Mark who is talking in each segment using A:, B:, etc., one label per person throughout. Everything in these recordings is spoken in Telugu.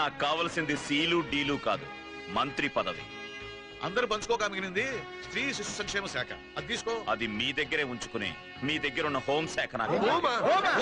A: నాకు కావలసింది సీలు డీలు కాదు మంత్రి పదవి
B: అందరు పంచుకోక మిగిలింది స్త్రీ శిశు సంక్షేమ శాఖ అది తీసుకో
A: అది మీ దగ్గరే ఉంచుకుని మీ దగ్గర ఉన్న హోం శాఖ నాకు
B: హోమా?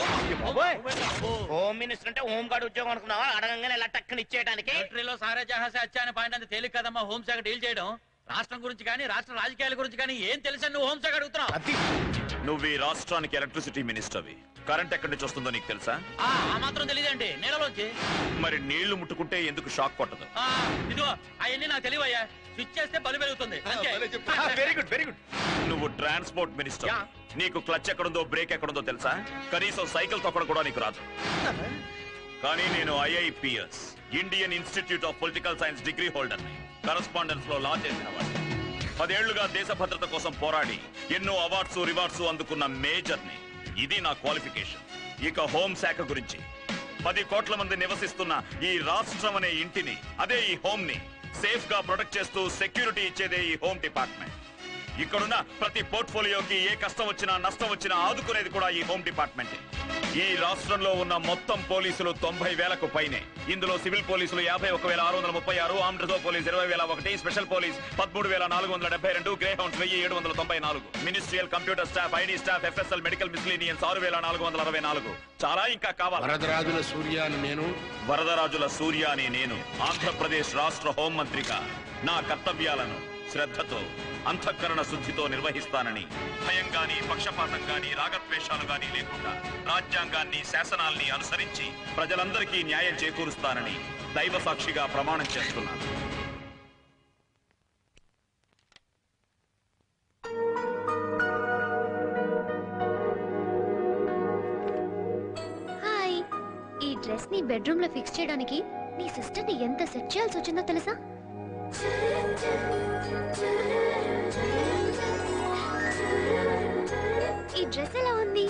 C: హోమ్ మినిస్టర్ అంటే హోమ్ గార్డ్ ఉద్యోగం అనుకున్నావా అడగంగానే ఇలా టక్కని ఇచ్చేయడానికి
D: మిలిటరీలో సారే జహాసే అచ్చాని పాయింట్ అంత తేలిక కదమ్మా హోంశాఖ డీల్ చేయడం రాష్ట్రం గురించి కానీ రాష్ట్ర రాజకీయాల గురించి కానీ ఏం తెలుసా నువ్వు హోంశాఖ అడుగుతున్నావు
A: నువ్వు ఈ రాష్ట్రానికి ఎలక్ట్రిసిటీ మినిస్టర్వి కరెంట్ ఎక్కడి నుంచి వస్తుందో నీకు తెలుసా
D: ఆ ఆ మాత్రం తెలియదండి నీళ్ళలోంచి
A: మరి నీళ్లు ముట్టుకుంటే ఎందుకు షాక్ కొట్టదు
D: ఆ, ఇదిగో అవన్నీ నాకు తెలివయ్యా స్విచ్ చేస్తే బలు పెరుగుతుంది అంతే
B: భలే చెప్పావు.
A: వెరీ గుడ్ వెరీ గుడ్ నువ్వు ట్రాన్స్పోర్ట్ మినిస్టర్
D: యా.
A: నీకు క్లచ్ ఎక్కడుందో బ్రేక్ ఎక్కడుందో తెలుసా కనీసం సైకిల్ తొక్కడం కూడా నీకు రాదు కానీ నేను IIPS Indian Institute of Political Science degree holder ని కరస్పాండెన్స్ లో లా చేసిన వాడిని పదేళ్లుగా దేశ భద్రత కోసం పోరాడి ఎన్నో అవార్డ్స్ రివార్డ్స్ అందుకున్న మేజర్ ని ఇది నా క్వాలిఫికేషన్ ఇక హోం శాఖ గురించి పది కోట్ల మంది నివసిస్తున్న ఈ రాష్ట్రం అనే ఇంటిని అదే ఈ హోమ్ ని సేఫ్ గా ప్రొటెక్ట్ చేస్తూ సెక్యూరిటీ ఇచ్చేదే ఈ హోమ్ డిపార్ట్మెంట్ ఇక్కడున్న ప్రతి పోర్ట్ఫోలియోకి ఏ కష్టం వచ్చినా నష్టం వచ్చినా ఆదుకునేది కూడా ఈ హోమ్ డిపార్ట్మెంట్ ఈ రాష్ట్రంలో ఉన్న మొత్తం పోలీసులు తొంభై వేలకు పైనే ఇందులో సివిల్ పోలీసులు యాభై ఒక వేల ఆరు వందల ముప్పై ఆరు ఆర్మ్ రిజర్వ్ పోలీస్ ఇరవై వేల ఒకటి స్పెషల్ పోలీస్ పదమూడు వేల నాలుగు వందల డెబ్బై రెండు గ్రే హౌండ్స్ వెయ్యి ఏడు వందల తొంభై నాలుగు ministerial computer staff ID staff FSL medical miscellaneous ఆరు వేల నాలుగు వందల అరవై నాలుగు చాలా ఇంకా కావాలి
E: వరదరాజుల సూర్య అని నేను
A: వరదరాజుల సూర్య అనే నేను ఆంధ్రప్రదేశ్ రాష్ట్ర హోంమంత్రిగా నా కర్తవ్యాలను శ్రద్ధతో అంతఃకరణ శుద్ధితో నిర్వహిస్తానని భయం గాని పక్షపాతం గాని రాగద్వేషాలు గాని లేకుండా రాజ్యాంగాన్ని శాసనాల్ని అనుసరించి ప్రజలందరికీ న్యాయం చేకూరుస్తానని దైవ సాక్షిగా ప్రమాణం చేస్తున్నాను
F: హాయ్ ఈ డ్రెస్ ని బెడ్రూమ్ లో ఫిక్స్ చేయడానికి నీ సిస్టర్ ని ఎంత సెట్ చేయాల్సి వచ్చిందో తెలుసా ఈ డ్రెస్ ఎలా ఉంది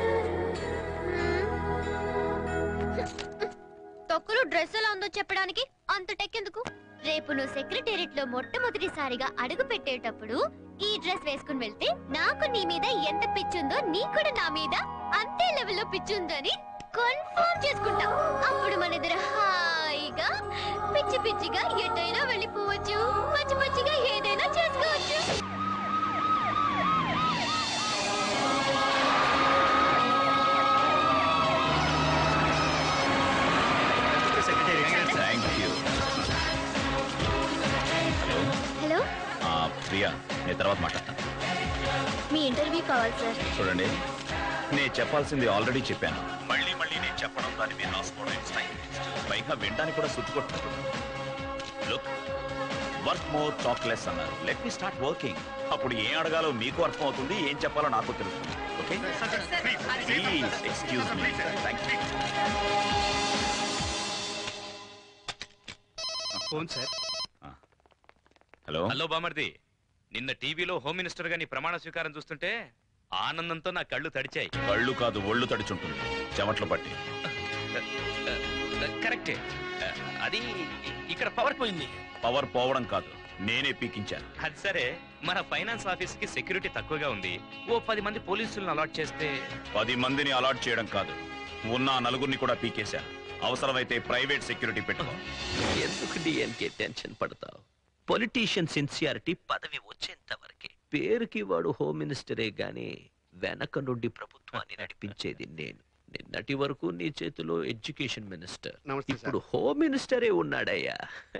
F: తొక్కులు డ్రెస్ ఎలా ఉందో చెప్పడానికి అంత టెక్కెందుకు రేపు నువ్వు సెక్రటేరియట్ లో మొట్టమొదటిసారిగా అడుగు పెట్టేటప్పుడు ఈ డ్రెస్ వేసుకుని వెళ్తే నాకు నీ మీద ఎంత పిచ్చుందో నీ కూడా నా మీద అంతే లెవెల్లో పిచ్చుందో అని కన్ఫర్మ్ చేసుకుంటా అప్పుడు మన ఇద్దరు హాయిగా పిచ్చి పిచ్చిగా ఎటైనా వెళ్ళిపోవచ్చు పచ్చి పచ్చిగా ఏదైనా చేసుకోవచ్చు
A: థ్యాంక్ యూ
F: హలో
A: ప్రియా నేను తర్వాత మాట్లాడతాను
F: మీ ఇంటర్వ్యూ కావాలి సార్
A: చూడండి నేను చెప్పాల్సింది ఆల్రెడీ చెప్పాను మళ్ళీ మళ్ళీ నేను చెప్పడం దాన్ని మీరు రాసుకోవడం ఇట్స్ టైం పైగా వినడానికి కూడా సుట్టుకొట్టుకుంటుంది look work more talk less అన్నారు లెట్ మీ స్టార్ట్ వర్కింగ్ అప్పుడు ఏం అడగాలో మీకు అర్థం అవుతుంది ఏం చెప్పాలో నాకు తెలుస్తుంది okay please excuse me thank you
G: phone sir
A: hello
G: hello బామర్ది నిన్న టీవీలో హోమ్ మినిస్టర్ గా నీ ప్రమాణ స్వీకారం చూస్తుంటే ఆనందంతో నా కళ్ళు తడిచాయి
A: కళ్ళు కాదు ఒళ్ళు తడిచుంటుంది చెమట్లు పట్టి
G: కరెక్టే అది ఇక్కడ పవర్ పోయింది
A: పవర్ పోవడం కాదు నేనే పీకించాను
G: అది సరే మన ఫైనాన్స్ ఆఫీస్ కి సెక్యూరిటీ తక్కువగా ఉంది ఓ పది మంది పోలీసులను అలాట్ చేస్తే
A: పది మందిని అలాట్ చేయడం కాదు ఉన్న ఆ నలుగురిని కూడా పీకేశాను అవసరమైతే ప్రైవేట్ సెక్యూరిటీ పెట్టుకో
H: ఎందుకు డిఎన్కే టెన్షన్ పడతావు పొలిటీషియన్ సిన్సియారిటీ పదవి వచ్చేంత వరకే పేరుకి వాడు హోమ్ మినిస్టరే గాని వెనక నుండి ప్రభుత్వాన్ని నడిపించేది నేను నిన్నటి వరకు నీ చేతిలో ఎడ్యుకేషన్ మినిస్టర్
E: నమస్తే
H: ఇప్పుడు హోమ్ మినిస్టరే ఉన్నాడయ్యా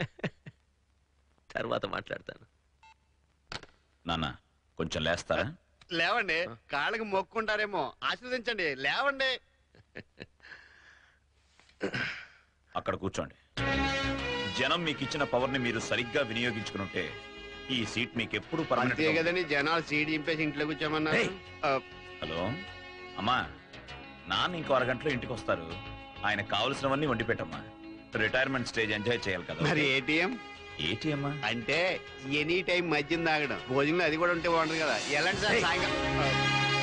H: తర్వాత మాట్లాడతాను
A: నాన్న కొంచెం లేస్తారా
E: లేవండి కాళ్ళకి మొక్కుంటారేమో ఆశీర్వదించండి లేవండి
A: అక్కడ కూర్చోండి జనం మీకు ఇచ్చిన పవర్ ని మీరు సరిగ్గా వినియోగించుకునుంటే ఈ సీట్ మీకు ఎప్పుడు
E: అంతే
A: పర్మనెంట్
E: కదండి జనాలు సీడీ ఇంపేసి ఇంట్లో కూర్చోమన్నారు
A: ఏయ్! హలో అమ్మా నాన్న ఇంకో అరగంటలో ఇంటికి వస్తారు ఆయన కావలసినవన్నీ వండి పెట్టమ్మా రిటైర్మెంట్ స్టేజ్ ఎంజాయ్ చేయాలి కదా
E: మరి ఏటీఎం
A: ఏటీఎం
E: అంటే ఎనీ టైం మద్యం తాగడం భోజనంలో అది కూడా ఉంటే బాగుంటుంది కదా ఎలాంటి సార్
A: ఏయ్!
E: సాయంకాలం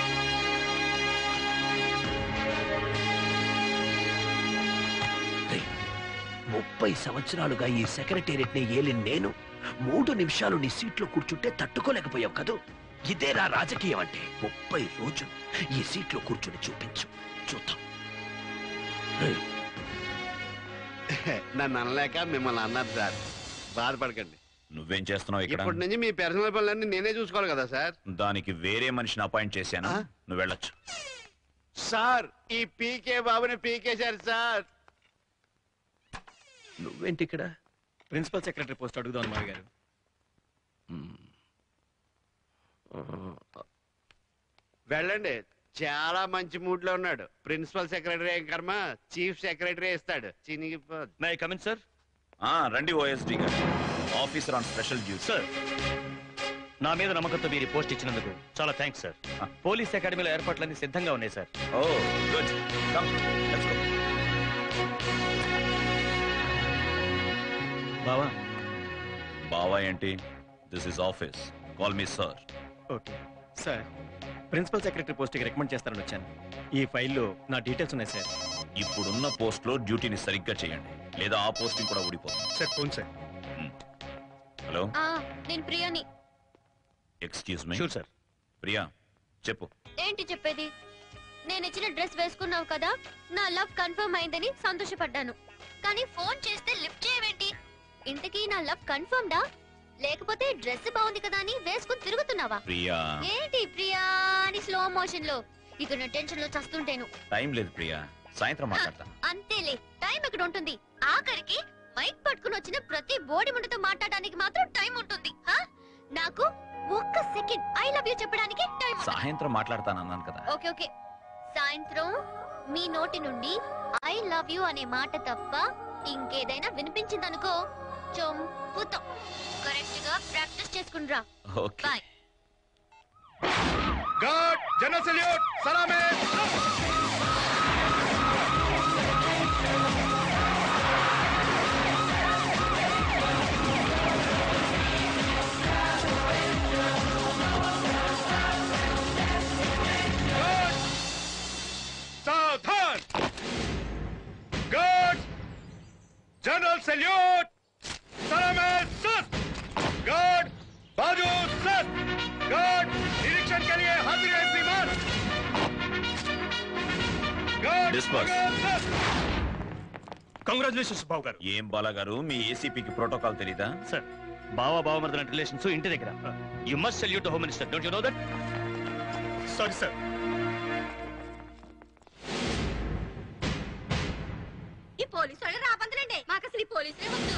H: రేయ్, ముప్పై సంవత్సరాలుగా ఈ సెక్రటేరియట్ ని ఏలి నేను మూడు నిమిషాలు నీ సీట్లో కూర్చుంటే తట్టుకోలేకపోయావు కదూ ఇదేరా రాజకీయం అంటే ముప్పై రోజులు ఈ సీట్లో కూర్చుని చూపించు చూద్దాం రేయ్,
E: నన్ను అనలేక మిమ్మల్ని అన్నారు సార్ బాధపడకండి
A: నువ్వేం చేస్తున్నావు ఇక్కడ
E: ఇప్పటి నుంచి మీ పర్సనల్ పనులన్నీ నేనే చూసుకోవాలి కదా సార్
A: దానికి వేరే మనిషిని అపాయింట్ చేశాను
E: ఆ?
A: నువ్వు వెళ్ళొచ్చు
E: సార్ ఈ పీకే బాబుని పీకేశారు సార్
H: నువ్వేంటి ఇక్కడ
I: ప్రిన్సిపల్ సెక్రటరీ పోస్ట్ అడుగుదాం మావి గారు
E: వెళ్ళండి చాలా మంచి మూడ్ లో ఉన్నాడు ప్రిన్సిపల్ సెక్రటరీ ఏం కర్మ చీఫ్ సెక్రటరీ ఇస్తాడు చినిగిపో
I: మే కమిన్ సార్
A: ఆ, రండి ఓఎస్డి గారు officer on special duty
I: sir నా మీద నమ్మకంతో మీరు ఈ పోస్ట్ ఇచ్చినందుకు చాలా థ్యాంక్స్ సార్ పోలీస్ అకాడమీలో ఏర్పాట్లన్నీ సిద్ధంగా ఉన్నాయి sir
A: oh good come let's go
I: బావా
A: బావా ఏంటి this is office call me sir
I: okay sir principal secretary పోస్ట్కి రికమెండ్ చేస్తారని వచ్చాను ఈ ఫైల్లో నా డీటెయిల్స్ ఉన్నాయి సార్
A: ఇప్పుడున్న పోస్ట్ లో డ్యూటీని సరిగ్గా చేయండి లేదా ఆ పోస్టింగ్ కూడా ఊడిపోతుంది
I: సార్ ఫోన్ సార్
A: హలో
F: ఆ నేను ప్రియాని
A: excuse me
I: sure sir
A: Priya చెప్పు
F: ఏంటి చెప్పేది నేను ఇచ్చిన డ్రెస్ వేసుకున్నావు కదా నా లవ్ కన్ఫర్మ్ అయిందని సంతోషపడ్డాను కానీ ఫోన్ చేస్తే లిఫ్ట్ చేయవేంటి ఇంతకీ నా లవ్ కన్ఫర్మ్ డా లేకపోతే డ్రెస్ బాగుంది కదా అని వేసుకుని తిరుగుతున్నావా
A: ప్రియా
F: ఏంటి ప్రియా అని స్లో మోషన్ లో ఇక నా టెన్షన్ లో చస్తుంటేను
A: టైం లేదు ప్రియా సాయంత్రం మాట్లాడతాను
F: అంతేలే టైం ఎక్కడ ఉంటుంది ఆఖరికి మైక్ పట్టుకుని వచ్చిన ప్రతి బోడి ముందుతో మాట్లాడడానికి మాత్రం టైం ఉంటుంది హా? నాకు ఒక్క సెకండ్ ఐ లవ్ యూ చెప్పడానికి టైం ఉంటుంది.
A: సాయంత్రం మాట్లాడతాను అన్నాను కదా
F: ఓకే ఓకే సాయంత్రం మీ నోటి నుండి ఐ లవ్ యూ అనే మాట తప్ప ఇంకేదైనా వినిపించిందనుకో చంపుతాం కరెక్ట్ గా ప్రాక్టీస్ చేసుకుండ్రా
A: ఓకే
F: బాయ్
B: గాడ్ జనరల్ సెల్యూట్ సలామే సావధాన్ గాడ్ जनरल सैल्यूट सलामे सर गार्ड बाजू सर गार्ड निरीक्षण के लिए हाजिर है श्रीमान गार्ड
A: Disperse.
B: सर
I: కంగ్రాచులేషన్స్ బావ గారు
A: ఏం బాలా గారు మీ ఏసీపీకి ప్రోటోకాల్ తెలీదా
I: సార్ బావా బావ మరదల రిలేషన్స్ ఇంటి దగ్గర you must salute the home minister don't you know that sorry sir
F: ఈ పోలీసు వాళ్ళు రాబందులండి మాకు అసలు ఈ పోలీసులే వద్దు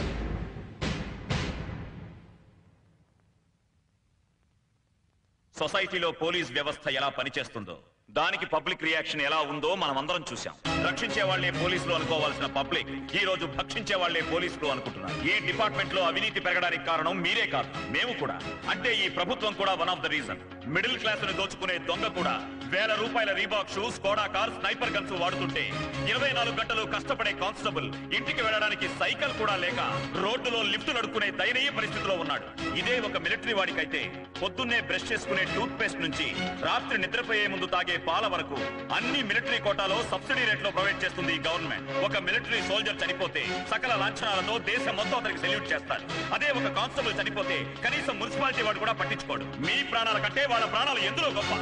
A: సొసైటీలో పోలీస్ వ్యవస్థ ఎలా పనిచేస్తుందో దానికి పబ్లిక్ రియాక్షన్ ఎలా ఉందో మనం అందరం చూసాం రక్షించే వాళ్లే పోలీసులు అనుకోవాల్సిన పబ్లిక్ ఈ రోజు భక్షించే వాళ్లే పోలీసులు అనుకుంటున్నారు ఈ డిపార్ట్మెంట్ లో అవినీతి పెరగడానికి కారణం మీరే కాదు మేము కూడా అంటే ఈ ప్రభుత్వం కూడా one of the reason middle class ని దోచుకునే దొంగ కూడా వేల రూపాయల Reebok shoe Skoda car sniper guns వాడుతుంటే ఇరవై నాలుగు గంటలు కష్టపడే కానిస్టేబుల్ ఇంటికి వెళ్ళడానికి సైకిల్ కూడా లేక రోడ్డులో లిఫ్ట్ నడుకునే దయనీయ పరిస్థితిలో ఉన్నాడు ఇదే ఒక మిలిటరీ వాడికైతే పొద్దున్నే బ్రష్ చేసుకునే టూత్ పేస్ట్ నుంచి రాత్రి నిద్రపోయే ముందు తాగే పాల వరకు అన్ని మిలిటరీ కోటాలో సబ్సిడీ రేట్లో ప్రొవైడ్ చేస్తుంది ఈ గవర్నమెంట్ ఒక మిలిటరీ సోల్జర్ చనిపోతే సకల లాంఛనాలతో దేశం మొత్తం అతనికి సెల్యూట్ చేస్తారు అదే ఒక కానిస్టేబుల్ చనిపోతే కనీసం మున్సిపాలిటీ వాడు కూడా పట్టించుకోడు మీ ప్రాణాల కంటే వాళ్ళ ప్రాణాలు ఎందులో గొప్ప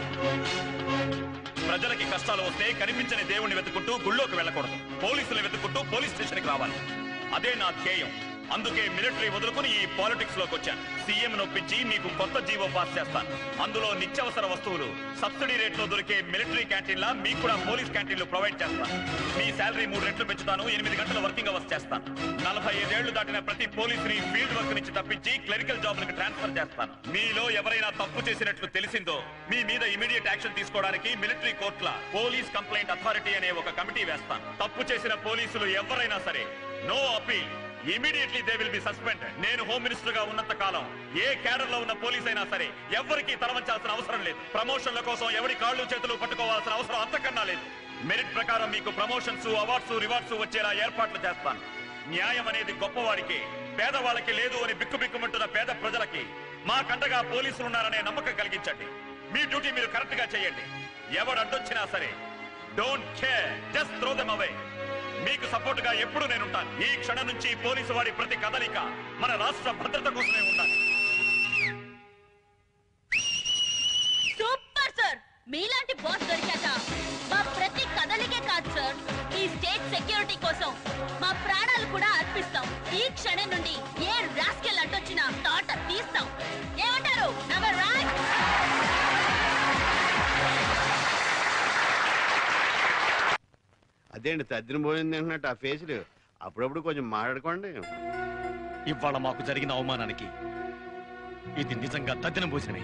A: ప్రజలకి కష్టాలు వస్తే కనిపించని దేవుణ్ణి వెతుకుంటూ గుళ్ళోకి వెళ్ళకూడదు పోలీసులు వెతుకుంటూ పోలీస్ స్టేషన్కి రావాలి అదే నా ధ్యేయం అందుకే మిలిటరీ వదులుకుని ఈ పాలిటిక్స్ లోకి వచ్చాను సీఎం నొప్పించి మీకు కొత్త జీవో పాస్ చేస్తాను అందులో నిత్యావసర వస్తువులు సబ్సిడీ రేట్లో దొరికే మిలిటరీ క్యాంటీన్లా మీకు కూడా పోలీస్ క్యాంటీన్లు ప్రొవైడ్ చేస్తాను మీ శాలరీ మూడు రెట్లు పెంచుతాను ఎనిమిది గంటల వర్కింగ్ అవర్స్ చేస్తాను నలభై ఐదేళ్లు దాటిన ప్రతి పోలీసుని ఫీల్డ్ వర్క్ నుంచి తప్పించి క్లరికల్ జాబ్లకు ట్రాన్స్ఫర్ చేస్తాను మీలో ఎవరైనా తప్పు చేసినట్లు తెలిసిందో మీ మీద ఇమీడియట్ యాక్షన్ తీసుకోవడానికి మిలిటరీ కోర్టుల పోలీస్ కంప్లైంట్ అథారిటీ అనే ఒక కమిటీ వేస్తాను తప్పు చేసిన పోలీసులు ఎవరైనా సరే no appeal immediately they will be suspended నేను హోమ్ మినిస్టర్ గా ఉన్నంత కాలం ఏ క్యాడర్ లో ఉన్న పోలీస్ అయినా సరే ఎవరికి తలవంచాల్సిన అవసరం లేదు ప్రమోషన్ల కోసం ఎవరి కాళ్ళు చేతులు పట్టుకోవాల్సిన అవసరం అంతకన్నా లేదు మెరిట్ ప్రకారం మీకు ప్రమోషన్స్ అవార్డ్స్ రివార్డ్స్ వచ్చేలా ఏర్పాట్లు చేస్తాను న్యాయం అనేది గొప్పవాడికి పేదవాళ్ళకి లేదు అని బిక్కుబిక్కుమంటున్న పేద ప్రజలకి మా కంటగా పోలీసులు ఉన్నారనే నమ్మకం కలిగించండి మీ డ్యూటీ మీరు కరెక్ట్ గా చేయండి ఎవడు అడ్డొచ్చినా సరే don't care just throw them away మీకు సపోర్ట్ గా ఎప్పుడు నేనుంటాను ఈ క్షణం నుంచి పోలీసు వాడి ప్రతి కదలిక మన రాష్ట్ర భద్రత కోసమే ఉండాలి
J: సూపర్ సార్ మీలాంటి బాస్ దొరికాక మా ప్రతి కదలికే కాదు సార్ ఈ స్టేట్ సెక్యూరిటీ సెక్యూరిటీ కోసం మా ప్రాణాలు కూడా అర్పిస్తాం ఈ క్షణం నుండి ఏ రాస్కెల్ అడ్డొచ్చినా తాట తీస్తాం ఏమంటారు నెవర్ రైట్
E: అదేంటి తద్దిన పోయింది అంటున్నట్టు ఆ ఫేసులు అప్పుడప్పుడు కొంచెం మాట్లాడుకోండి
I: ఇవాళ మాకు జరిగిన అవమానానికి ఇది నిజంగా తద్దినం పోసినవి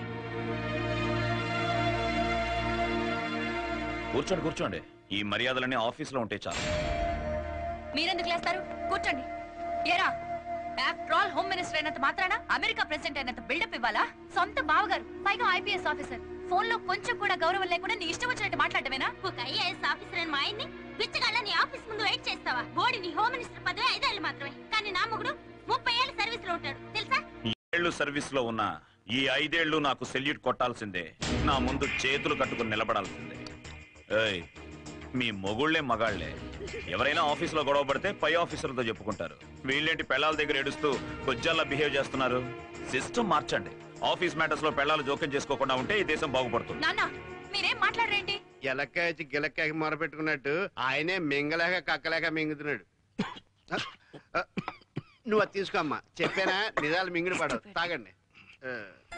A: కూర్చోండి కూర్చోండి ఈ మర్యాదలన్నీ ఆఫీసులో ఉంటే చాలు
J: మీరెందుకు లేస్తారు కూర్చోండి ఏరా ఆఫ్టర్ ఆల్ హోమ్ మినిస్టర్ అయినంత మాత్రాన అమెరికా ప్రెసిడెంట్ అయినంత బిల్డప్ ఇవ్వాలా సొంత బావగారు పైగా ఐపీఎస్ ఆఫీసర్ ఫోన్ లో కొంచెం కూడా గౌరవం లేకుండా నీ ఇష్టం వచ్చినట్టు మాట్లాడమేనా ఒక ఐఏఎస్ ఆఫీసర్ అని మా ఆయన్ని బిచ్చగాళ్ళ నీ ఆఫీస్ ముందు వెయిట్ చేస్తావా బోడి నీ హోమ్ మినిస్టర్ పదవి ఐదేళ్ళు మాత్రమే కానీ నా మొగుడు ముప్పై ఏళ్ళ సర్వీస్ లో ఉంటాడు తెలుసా
A: ఏళ్ళు సర్వీస్ లో ఉన్న ఈ ఐదేళ్లు నాకు సెల్యూట్ కొట్టాల్సిందే నా ముందు చేతులు కట్టుకుని నిలబడాల్సిందే ఏయ్ మీ మొగుళ్లే మగాళ్లే ఎవరైనా ఆఫీసులో గొడవ పడితే పై ఆఫీసర్తో చెప్పుకుంటారు వీళ్ళేంటి పెళ్ళాల దగ్గర ఏడుస్తూ కొజ్జాల్లా బిహేవ్ చేస్తున్నారు సిస్టమ్ మార్చండి ఆఫీస్ మ్యాటర్స్ లో పెళ్ళాలు జోక్యం చేసుకోకుండా ఉంటే ఈ దేశం బాగుపడుతుంది
J: నాన్న మీరేం మాట్లాడరేంటి
E: ఎలక్కాయ వచ్చి గిలక్కాయకి మొరపెట్టుకున్నట్టు ఆయనే మింగలేక కక్కలేక మింగుతున్నాడు ఆ, నువ్వు అది తీసుకోమ్మా చెప్పానా నిజాలు మింగిడి పడవు తాగండి ఆ.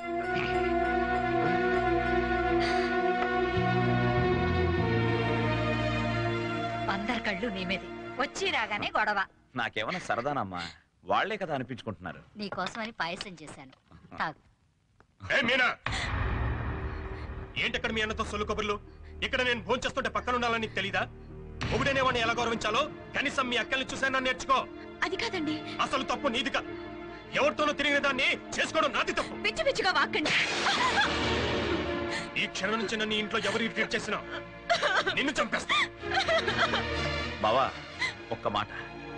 J: అందరి కళ్ళు నీ మీదే వచ్చి రాగానే గొడవ
A: నాకేమన్నా సరదానమ్మా వాళ్లే కదా అనిపించుకుంటున్నారు
J: నీకోసమని పాయసం చేశాను తాగు
B: ఏ మీనా ఏంటి అక్కడ మీ అన్నతో సొల్లు కబుర్లు ఇక్కడ నేను ఫోన్ చేస్తుంటే పక్కన ఉండాలని నీకు తెలీదా ఒకడేనే వాడిని ఎలా గౌరవించాలో కనీసం మీ అక్కల్ని చూసైనా నేర్చుకో
J: అది కాదండి
B: అసలు తప్పు నీది కాదు ఎవరితోనో తిరిగిన దాన్ని చేసుకోవడం నాది తప్పు
J: పిచ్చి పిచ్చిగా వాక్కండి
B: ఈ క్షణం నుంచి నన్ను ఈ ఇంట్లో ఎవరు ఇరిటేట్ చేసినా నిన్ను చంపేస్తా
A: బావా ఒక్క మాట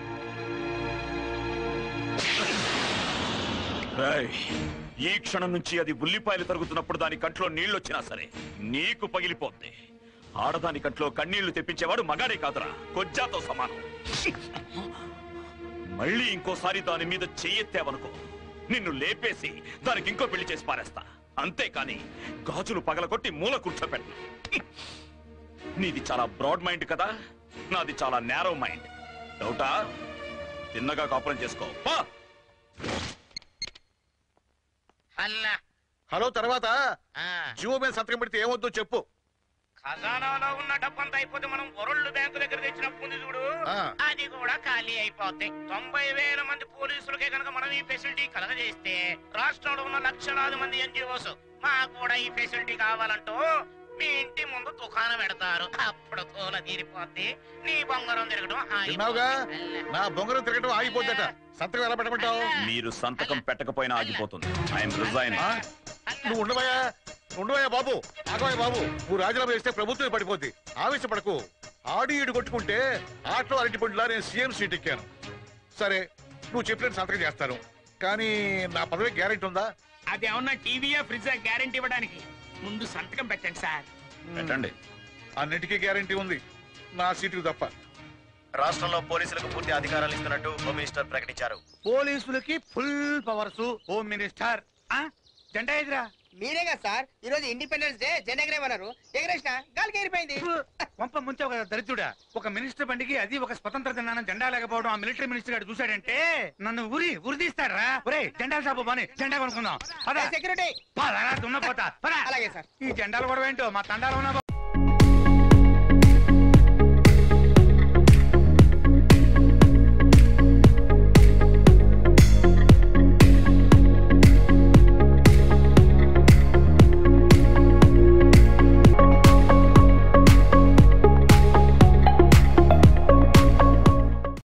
A: రేయ్, ఈ క్షణం నుంచి అది ఉల్లిపాయలు తరుగుతున్నప్పుడు దాని కంట్లో నీళ్లు వచ్చినా సరే నీకు పగిలిపోద్ది ఆడదాని కంట్లో కన్నీళ్లు తెప్పించేవాడు మగాడే కాదురా కొజ్జాతో సమానం మళ్ళీ ఇంకోసారి దాని మీద చెయ్యెత్తావనుకో నిన్ను లేపేసి దానికి ఇంకో పెళ్లి చేసి పారేస్తా అంతేకాని గాజులు పగలగొట్టి మూల కూర్చోపెట్టు నీది చాలా బ్రాడ్ మైండ్ కదా నాది చాలా నేరో మైండ్ డౌటా తిన్నగా కాపురం చేసుకో పా
C: అల్లా
B: హలో తర్వాత
C: ఆ,
B: జియో మీద సంతకం పెడితే ఏమొద్దో చెప్పు
C: ఖజానాలో ఉన్న డబ్బంతా అయిపోతే మనం వరల్డ్ బ్యాంకు దగ్గర తెచ్చిన అప్పు ఉంది చూడు
B: ఆ.
C: అది కూడా ఖాళీ అయిపోతాయి తొంభై వేల మంది పోలీసులకే కనుక మనం ఈ ఫెసిలిటీ కలగజేస్తే రాష్ట్రంలో ఉన్న లక్షలాది మంది ఎన్జిఓస్ మాకు కూడా ఈ ఫెసిలిటీ కావాలంటూ మీ ఇంటి ముందు దుకాణం పెడతారు అప్పుడు తోల తీరిపోద్ది నీ బొంగరం తిరగడం ఆగిపోద్ది.
B: విన్నావుగా?
C: అల్లా.
B: నా బొంగరం తిరగటం ఆగిపోద్దట సంతకం ఎలా పెట్టమంటావు
A: మీరు సంతకం పెట్టకపోయినా ఆగిపోతుంది ఐఎమ్ రిజైన్
B: నువ్వు ఉండవయ్యా ఉండవయ్యా బాబు ఆగవయ్య బాబు నువ్వు రాజీనామా చేస్తే ప్రభుత్వం పడిపోద్ది ఆవేశపడకు ఆడి ఈడు కొట్టుకుంటే ఆటో అరటి పండులా నేను సీఎం సీట్ ఎక్కాను సరే నువ్వు చెప్పినట్టు సంతకం చేస్తాను కానీ నా పదవి గ్యారెంటీ ఉందా
C: అది ఏమన్నా టీవీయా ఫ్రిడ్జ్ గ్యారెంటీ ఇవ్వడానికి ముందు సంతకం పెట్టండి సార్
A: పెట్టండి
B: అన్నిటికీ గ్యారెంటీ ఉంది నా సీటుకు తప్ప
K: రాష్ట్రంలో పోలీసులకు పూర్తి అధికారాలు ఇస్తున్నట్టు హోమ్ మినిస్టర్ ప్రకటించారు
D: పోలీసులకి ఫుల్ పవర్స్ హోమ్ మినిస్టర్ జెండా ఎదురా
C: మీరే కదా సార్ ఈ రోజు ఇండిపెండెన్స్ డే జెండా ఎగరేమన్నారు ఎగరేసిన గాలికి ఎగిరిపోయింది
D: పంప ముంచావు కదా దరిద్రుడా ఒక మినిస్టర్ బండికి అది ఒక స్వతంత్ర దినాన జెండా లేకపోవడం ఆ మిలిటరీ మినిస్టర్ గారు చూశాడంటే నన్ను ఊరి ఉరి తీస్తారా ఒరే జెండాలు షాపు బాని జెండా కొనుక్కుందాం పద
C: సెక్యూరిటీ
D: పదరా దున్నపోతా పద
C: అలాగే సార్
D: ఈ జెండాలు కూడా ఏంటో మా తండాలో ఉన్న